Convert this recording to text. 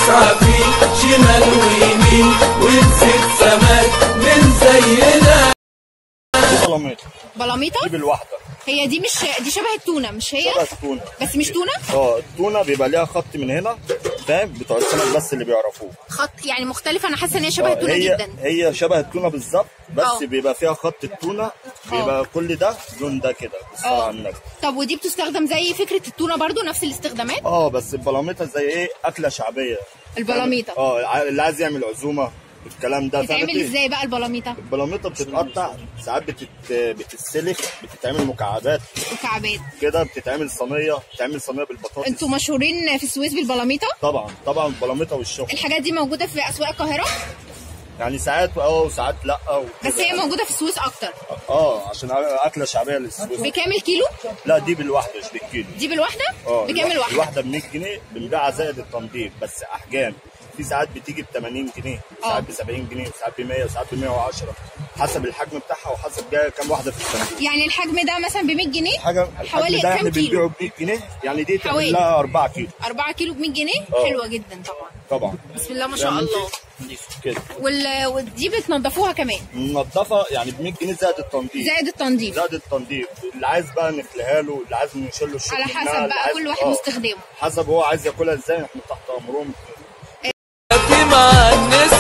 عفيف شمال ويمين ونسيت سمك من زينا دي بلاميط بلاميطه دي بالواحده هي دي مش دي شبه التونه مش هي شبه التونه بس مش تونه اه التونه بيبقى ليها خط من هنا فاهم بتوع السمك بس اللي بيعرفوه خط يعني مختلفه انا حاسه ان هي شبه آه، التونه هي جدا هي شبه التونه بالظبط بس آه. بيبقى فيها خط التونه بيبقى كل ده لون ده كده بالصلاه اه على النبي طب ودي بتستخدم زي فكره التونه برضو نفس الاستخدامات اه بس البلاميطه زي ايه اكله شعبيه البلاميطه اه ع- اللي عايز يعمل عزومه الكلام ده بتتعمل فاهم ازاي بقى البلاميطه البلاميطه بتتقطع ساعات بتت... بتتسلخ بتتعمل مكعبات مكعبات كده بتتعمل صينيه بتتعمل صينيه بالبطاطس انتوا مشهورين في السويس بالبلاميطه طبعا طبعا البلاميطه والشوك الحاجات دي موجوده في اسواق القاهره يعني ساعات اه وساعات لا وكده. بس هي موجوده في السويس اكتر اه عشان اكله شعبيه للسويس بكام الكيلو لا دي بالواحده مش بالكيلو دي بالواحده اه بكام الواحده الواحده ب 100 جنيه بنبيعها زائد التنظيف بس احجام في ساعات بتيجي ب 80 جنيه ساعات ب 70 جنيه ساعات ب 100 ساعات ب 110 حسب الحجم بتاعها وحسب جايه كام واحده في الصندوق يعني الحجم ده مثلا ب 100 جنيه حاجه حوالي الحجم ده احنا كام كيلو بنبيعه ب 100 جنيه يعني دي حوالي. تعمل لها 4 كيلو 4 كيلو ب 100 جنيه اه. حلوه جدا طبعا طبعا بسم الله ما شاء يعني الله كده وال... ودي بتنضفوها كمان منضفه يعني ب 100 جنيه زائد التنظيف زائد التنظيف زائد التنظيف اللي عايز بقى نخليها له اللي عايز نشيل له الشغل على منها، حسب اللي بقى عايز- كل واحد اه. واستخدامه حسب هو عايز ياكلها ازاي احنا تحت امرهم في مع الناس